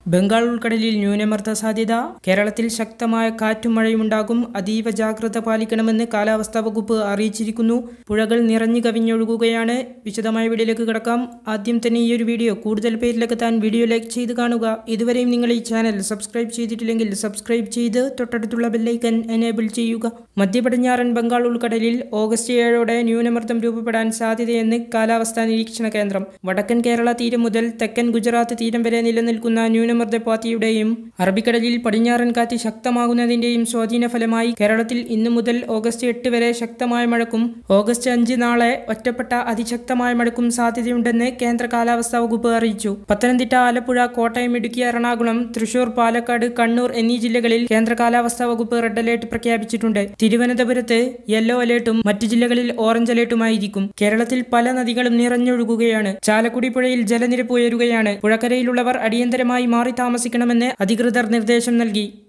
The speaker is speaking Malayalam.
ബംഗാൾ ഉൾക്കടലിൽ ന്യൂനമർദ്ദ സാധ്യത കേരളത്തിൽ ശക്തമായ കാറ്റും മഴയുമുണ്ടാകും അതീവ ജാഗ്രത പാലിക്കണമെന്ന് കാലാവസ്ഥാ വകുപ്പ് അറിയിച്ചിരിക്കുന്നു പുഴകൾ നിറഞ്ഞു കവിഞ്ഞൊഴുകുകയാണ് വിശദമായ വീഡിയോയിലേക്ക് കിടക്കാം ആദ്യം തന്നെ ഈ ഒരു വീഡിയോ കൂടുതൽ പേരിലേക്ക് താൻ വീഡിയോ ലൈക്ക് ചെയ്ത് കാണുക ഇതുവരെയും നിങ്ങൾ ഈ ചാനൽ സബ്സ്ക്രൈബ് ചെയ്തിട്ടില്ലെങ്കിൽ സബ്സ്ക്രൈബ് ചെയ്ത് തൊട്ടടുത്തുള്ള ബെല്ലൈക്കൻ എനേബിൾ ചെയ്യുക മധ്യ പടിഞ്ഞാറൻ ബംഗാൾ ഉൾക്കടലിൽ ഓഗസ്റ്റ് ഏഴോടെ ന്യൂനമർദ്ദം രൂപപ്പെടാൻ സാധ്യതയെന്ന് കാലാവസ്ഥാ നിരീക്ഷണ കേന്ദ്രം വടക്കൻ കേരള തീരം മുതൽ തെക്കൻ ഗുജറാത്ത് തീരം വരെ നിലനിൽക്കുന്ന ന്യൂനമർദ്ദപാത്തിയുടെയും അറബിക്കടലിൽ പടിഞ്ഞാറൻ കാറ്റ് ശക്തമാകുന്നതിന്റെയും സ്വാധീന ഫലമായി കേരളത്തിൽ ഇന്നു മുതൽ ഓഗസ്റ്റ് എട്ട് വരെ ശക്തമായ മഴക്കും ഓഗസ്റ്റ് അഞ്ച് നാളെ ഒറ്റപ്പെട്ട അതിശക്തമായ മഴക്കും സാധ്യതയുണ്ടെന്ന് കേന്ദ്ര കാലാവസ്ഥാ വകുപ്പ് അറിയിച്ചു പത്തനംതിട്ട ആലപ്പുഴ കോട്ടയം ഇടുക്കി എറണാകുളം തൃശൂർ പാലക്കാട് കണ്ണൂർ എന്നീ ജില്ലകളിൽ കേന്ദ്ര കാലാവസ്ഥാ വകുപ്പ് റെഡ് അലേർട്ട് പ്രഖ്യാപിച്ചിട്ടുണ്ട് തിരുവനന്തപുരത്ത് യെല്ലോ അലേർട്ടും മറ്റു ജില്ലകളിൽ ഓറഞ്ച് അലേർട്ടുമായിരിക്കും കേരളത്തിൽ പല നദികളും നിറഞ്ഞൊഴുകുകയാണ് ചാലക്കുടി പുഴയിൽ ജലനിരപ്പ് ഉയരുകയാണ് പുഴക്കരയിലുള്ളവർ അടിയന്തരമായി മാറി താമസിക്കണമെന്ന് അധികൃതർ നിർദ്ദേശം നൽകി